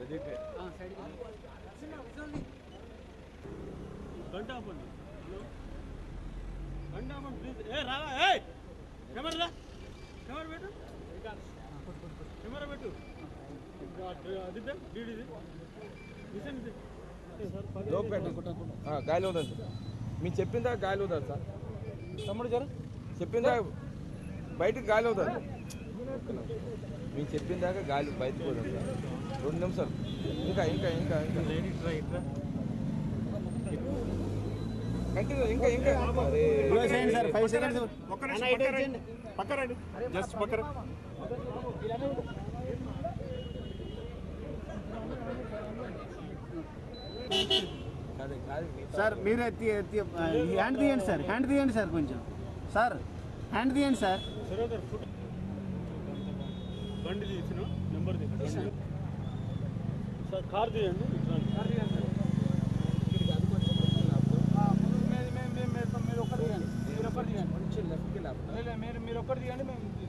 దీపే గంట ఆపండి హలో గంట ఆపండి ప్లీజ్ ఏ రావా ఏ కెమెరా రా కెమెరా పెట్టు కెమెరా పెట్టు అది డీడీది మిషన్ ఇది లోపు పెట్టు ఆ, గాలి వదదు సార్ మీరు చెప్పిందా గాలి వదదు సార్ తమ్ముడు జర చెప్పిందా బయటకు గాలి వదదు మీరు చెప్పిందాక గాలి బయటకు వదదు సార్ రెండు నిమిషాలు ఇంకా ఇంకా ఇంకా ఇంకా ఇట్రా ఇట్రా కంటిన్యూ ఇంకా ఇంకా అరే సార్ ఫైవ్ సెకండ్స్ ఒక్క నిమిషం పక్క రండి. పక్క రండి జస్ట్ పక్క రండి. కాదు కాదు మిగతా- సార్ మీరు ఎత్తి ఎత్తి హ్యాండ్ తీయండి సార్ హ్యాండ్ తీయండి సార్ కొంచెం సార్ హ్యాండ్ తీయండి సార్ సరోదర్ ఫుడ్ బండి తీసిన నెంబర్ తీయండి సార్ కార్ తీయండి ఇట్లా మీరు ఒక్కరు తీయండి మీరు ఒక్కరు తీయండి కొంచెం లెఫ్ట్కి లేపు. మీరు మీరు ఒక్కరు తీయండి మేము